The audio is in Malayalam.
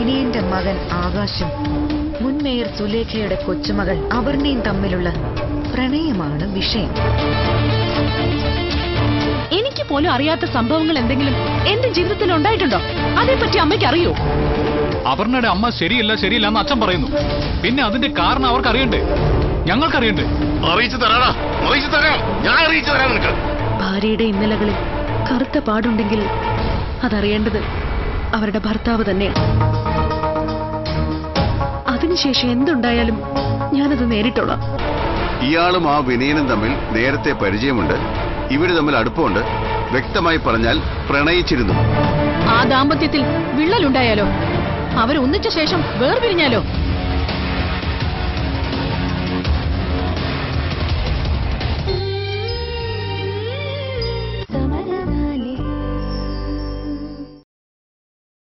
വിനയന്റെ മകൻ ആകാശം മുൻ മേയർ സുലേഖയുടെ കൊച്ചുമകൾ അപർണയും തമ്മിലുള്ള പ്രണയമാണ് വിഷയം എനിക്ക് പോലും അറിയാത്ത സംഭവങ്ങൾ എന്തെങ്കിലും എന്റെ ജീവിതത്തിൽ ഉണ്ടായിട്ടുണ്ടോ അതേപ്പറ്റി അമ്മയ്ക്ക് അറിയോ അപർണയുടെ അമ്മ ശരിയല്ല ശരിയല്ല എന്ന് അച്ഛൻ പറയുന്നു പിന്നെ അതിന്റെ കാരണം അവർക്ക് അറിയണ്ടേ ഞങ്ങൾക്കറിയണ്ടേ അറിയിച്ചു തരാടാ അറിയിച്ചു തരാം ഞാൻ അറിയിച്ചു തരാം നിനക്ക് ഭാര്യയുടെ ഇന്നലകളിൽ കറുത്ത പാടുണ്ടെങ്കിൽ അതറിയേണ്ടത് അവരുടെ ഭർത്താവ് തന്നെയാണ് അതിനുശേഷം എന്തുണ്ടായാലും ഞാനത് നേരിട്ടോളാം ഇയാളും ആ വിനയനും തമ്മിൽ നേരത്തെ പരിചയമുണ്ട് ഇവര് തമ്മിൽ അടുപ്പമുണ്ട് വ്യക്തമായി പറഞ്ഞാൽ പ്രണയിച്ചിരുന്നു ആ ദാമ്പത്യത്തിൽ വിള്ളലുണ്ടായാലോ അവരൊന്നിച്ച ശേഷം വേർപിരിഞ്ഞാലോ